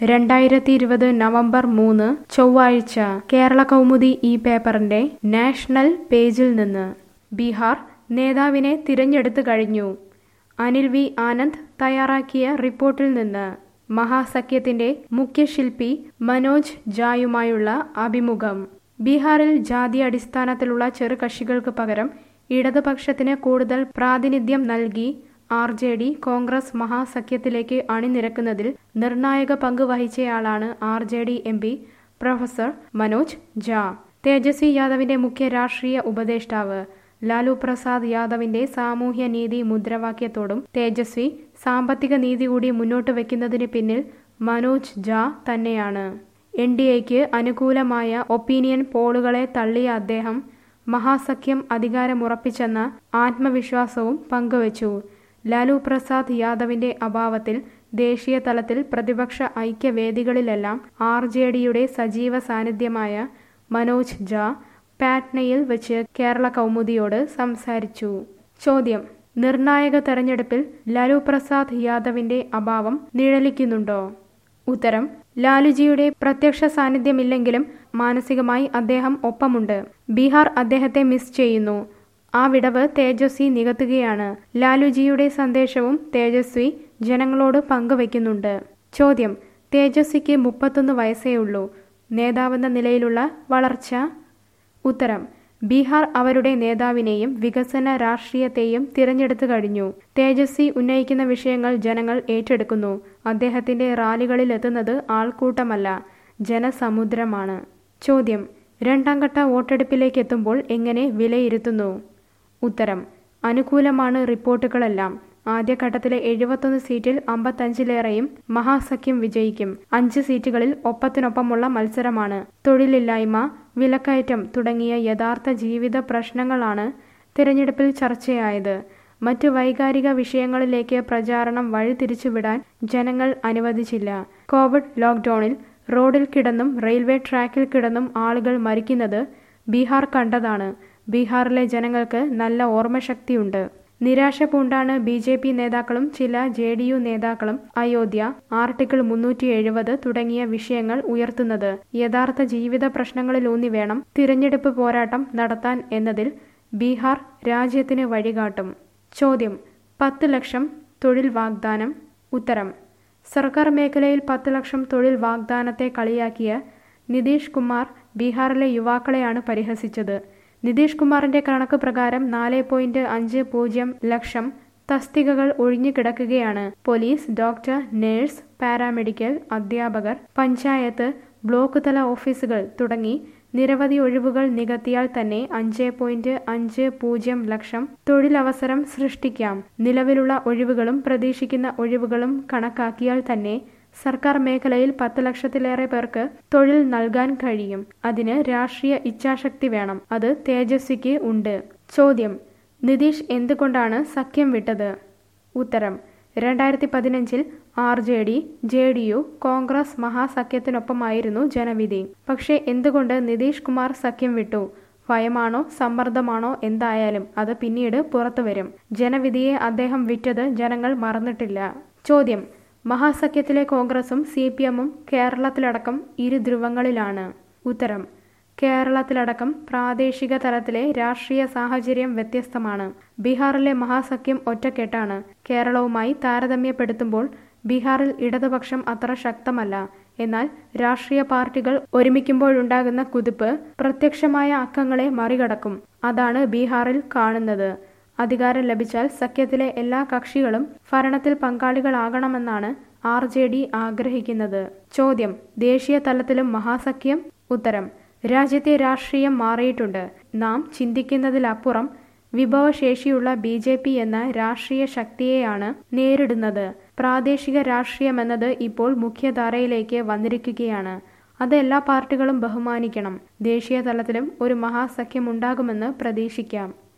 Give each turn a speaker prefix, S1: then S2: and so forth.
S1: രണ്ടായിരത്തി ഇരുപത് നവംബർ മൂന്ന് ചൊവ്വാഴ്ച കേരള കൗമുദി ഈ പേപ്പറിന്റെ നാഷണൽ പേജിൽ നിന്ന് ബീഹാർ നേതാവിനെ തിരഞ്ഞെടുത്തു കഴിഞ്ഞു അനിൽ വി ആനന്ദ് തയ്യാറാക്കിയ റിപ്പോർട്ടിൽ നിന്ന് മഹാസഖ്യത്തിന്റെ മുഖ്യശില്പി മനോജ് ജായുമായുള്ള അഭിമുഖം ബീഹാറിൽ ജാതി അടിസ്ഥാനത്തിലുള്ള ചെറുകക്ഷികൾക്ക് പകരം ഇടതുപക്ഷത്തിന് കൂടുതൽ പ്രാതിനിധ്യം നൽകി ആർ ജെ ഡി കോൺഗ്രസ് മഹാസഖ്യത്തിലേക്ക് അണിനിരക്കുന്നതിൽ നിർണായക പങ്ക് വഹിച്ചയാളാണ് R J D M P professor Manoj Jha Tejashwi യാദവിന്റെ മുഖ്യ രാഷ്ട്രീയ ഉപദേഷ്ടാവ് ലാലു പ്രസാദ് യാദവിന്റെ സാമൂഹ്യ നീതി മുദ്രാവാക്യത്തോടും തേജസ്വി സാമ്പത്തിക നീതി കൂടി മുന്നോട്ട് വെക്കുന്നതിന് പിന്നിൽ മനോജ് ജാ തന്നെയാണ് എൻ ഡി എക്ക് അനുകൂലമായ ഒപ്പീനിയൻ പോളുകളെ തള്ളിയ അദ്ദേഹം മഹാസഖ്യം അധികാരമുറപ്പിച്ചെന്ന ആത്മവിശ്വാസവും പങ്കുവച്ചു ലാലു പ്രസാദ് യാദവിന്റെ അഭാവത്തിൽ ദേശീയ തലത്തിൽ പ്രതിപക്ഷ ഐക്യവേദികളിലെല്ലാം ആർ ജെ ഡിയുടെ സജീവ സാന്നിധ്യമായ മനോജ് ജാ പാറ്റ്നയിൽ വെച്ച് കേരള കൗമുദിയോട് സംസാരിച്ചു ചോദ്യം നിർണായക തെരഞ്ഞെടുപ്പിൽ ലാലു പ്രസാദ് യാദവിന്റെ അഭാവം നിഴലിക്കുന്നുണ്ടോ ഉത്തരം ലാലുജിയുടെ പ്രത്യക്ഷ സാന്നിധ്യമില്ലെങ്കിലും മാനസികമായി അദ്ദേഹം ഒപ്പമുണ്ട് ബീഹാർ അദ്ദേഹത്തെ മിസ് ചെയ്യുന്നു ആ വിടവ് തേജസ്വി നികത്തുകയാണ് ലാലുജിയുടെ സന്ദേശവും തേജസ്വി ജനങ്ങളോട് പങ്കുവയ്ക്കുന്നുണ്ട് ചോദ്യം തേജസ്വിക്ക് മുപ്പത്തൊന്ന് വയസ്സേ ഉള്ളൂ നേതാവെന്ന നിലയിലുള്ള വളർച്ച ഉത്തരം ബീഹാർ അവരുടെ നേതാവിനെയും വികസന രാഷ്ട്രീയത്തെയും തിരഞ്ഞെടുത്തു കഴിഞ്ഞു തേജസ്വി ഉന്നയിക്കുന്ന വിഷയങ്ങൾ ജനങ്ങൾ ഏറ്റെടുക്കുന്നു അദ്ദേഹത്തിന്റെ റാലികളിൽ എത്തുന്നത് ആൾക്കൂട്ടമല്ല ജനസമുദ്രമാണ് ചോദ്യം രണ്ടാം ഘട്ട വോട്ടെടുപ്പിലേക്ക് എത്തുമ്പോൾ എങ്ങനെ വിലയിരുത്തുന്നു ഉത്തരം അനുകൂലമാണ് റിപ്പോർട്ടുകളെല്ലാം ആദ്യഘട്ടത്തിലെ എഴുപത്തൊന്ന് സീറ്റിൽ അമ്പത്തഞ്ചിലേറെയും മഹാസഖ്യം വിജയിക്കും അഞ്ച് സീറ്റുകളിൽ ഒപ്പത്തിനൊപ്പമുള്ള മത്സരമാണ് തൊഴിലില്ലായ്മ വിലക്കയറ്റം തുടങ്ങിയ യഥാർത്ഥ ജീവിത പ്രശ്നങ്ങളാണ് തിരഞ്ഞെടുപ്പിൽ ചർച്ചയായത് മറ്റു വൈകാരിക വിഷയങ്ങളിലേക്ക് പ്രചാരണം വഴിതിരിച്ചുവിടാൻ ജനങ്ങൾ അനുവദിച്ചില്ല കോവിഡ് ലോക്ക്ഡൌണിൽ റോഡിൽ കിടന്നും റെയിൽവേ ട്രാക്കിൽ കിടന്നും ആളുകൾ മരിക്കുന്നത് ബീഹാർ കണ്ടതാണ് ബീഹാറിലെ ജനങ്ങൾക്ക് നല്ല ഓർമ്മശക്തിയുണ്ട് നിരാശ പൂണ്ടാണ് ബി ജെ പി നേതാക്കളും ചില ജെ ഡി യു നേതാക്കളും അയോധ്യ ആർട്ടിക്കിൾ മുന്നൂറ്റി എഴുപത് തുടങ്ങിയ വിഷയങ്ങൾ ഉയർത്തുന്നത് യഥാർത്ഥ ജീവിത പ്രശ്നങ്ങളിലൂന്നി വേണം തിരഞ്ഞെടുപ്പ് പോരാട്ടം നടത്താൻ എന്നതിൽ ബീഹാർ രാജ്യത്തിന് വഴികാട്ടും ചോദ്യം പത്ത് ലക്ഷം തൊഴിൽ വാഗ്ദാനം ഉത്തരം സർക്കാർ മേഖലയിൽ പത്ത് ലക്ഷം തൊഴിൽ വാഗ്ദാനത്തെ കളിയാക്കിയ നിതീഷ് കുമാർ ബീഹാറിലെ യുവാക്കളെയാണ് പരിഹസിച്ചത് നിതീഷ് കുമാറിന്റെ കണക്ക് പ്രകാരം നാല് പോയിന്റ് അഞ്ച് പൂജ്യം ലക്ഷം തസ്തികകൾ ഒഴിഞ്ഞുകിടക്കുകയാണ് പോലീസ് ഡോക്ടർ നഴ്സ് പാരാമെഡിക്കൽ അധ്യാപകർ പഞ്ചായത്ത് ബ്ലോക്ക് തല ഓഫീസുകൾ തുടങ്ങി നിരവധി ഒഴിവുകൾ നികത്തിയാൽ തന്നെ അഞ്ച് പോയിന്റ് അഞ്ച് പൂജ്യം ലക്ഷം തൊഴിലവസരം സൃഷ്ടിക്കാം നിലവിലുള്ള ഒഴിവുകളും പ്രതീക്ഷിക്കുന്ന ഒഴിവുകളും കണക്കാക്കിയാൽ തന്നെ സർക്കാർ മേഖലയിൽ പത്ത് ലക്ഷത്തിലേറെ പേർക്ക് തൊഴിൽ നൽകാൻ കഴിയും അതിന് രാഷ്ട്രീയ ഇച്ഛാശക്തി വേണം അത് തേജസ്വിക്ക് ഉണ്ട് ചോദ്യം നിതീഷ് എന്തുകൊണ്ടാണ് സഖ്യം വിട്ടത് ഉത്തരം രണ്ടായിരത്തി പതിനഞ്ചിൽ R J D J D U Congress മഹാസഖ്യത്തിനൊപ്പമായിരുന്നു ജനവിധി പക്ഷേ എന്തുകൊണ്ട് നിതീഷ് കുമാർ സഖ്യം വിട്ടു ഭയമാണോ സമ്മർദ്ദമാണോ എന്തായാലും അത് പിന്നീട് പുറത്തുവരും ജനവിധിയെ അദ്ദേഹം വിറ്റത് ജനങ്ങൾ മറന്നിട്ടില്ല ചോദ്യം മഹാസഖ്യത്തിലെ കോൺഗ്രസും സി പി എമ്മും കേരളത്തിലടക്കം ഇരു ധ്രുവങ്ങളിലാണ് ഉത്തരം കേരളത്തിലടക്കം പ്രാദേശിക തലത്തിലെ രാഷ്ട്രീയ സാഹചര്യം വ്യത്യസ്തമാണ് ബീഹാറിലെ മഹാസഖ്യം ഒറ്റക്കെട്ടാണ് കേരളവുമായി താരതമ്യപ്പെടുത്തുമ്പോൾ ബീഹാറിൽ ഇടതുപക്ഷം അത്ര ശക്തമല്ല എന്നാൽ രാഷ്ട്രീയ പാർട്ടികൾ ഒരുമിക്കുമ്പോഴുണ്ടാകുന്ന കുതിപ്പ് പ്രത്യക്ഷമായ അക്കങ്ങളെ മറികടക്കും അതാണ് ബീഹാറിൽ കാണുന്നത് അധികാരം ലഭിച്ചാൽ സഖ്യത്തിലെ എല്ലാ കക്ഷികളും ഭരണത്തിൽ പങ്കാളികളാകണമെന്നാണ് ആർ ജെ ഡി ആഗ്രഹിക്കുന്നത് ചോദ്യം ദേശീയ തലത്തിലും മഹാസഖ്യം ഉത്തരം രാജ്യത്തെ രാഷ്ട്രീയം മാറിയിട്ടുണ്ട് നാം ചിന്തിക്കുന്നതിലപ്പുറം വിഭവശേഷിയുള്ള ബി ജെ പി എന്ന രാഷ്ട്രീയ ശക്തിയെയാണ് നേരിടുന്നത് പ്രാദേശിക രാഷ്ട്രീയമെന്നത് ഇപ്പോൾ മുഖ്യധാരയിലേക്ക് വന്നിരിക്കുകയാണ് അത് എല്ലാ പാർട്ടികളും ബഹുമാനിക്കണം ദേശീയ തലത്തിലും ഒരു മഹാസഖ്യമുണ്ടാകുമെന്ന് പ്രതീക്ഷിക്കാം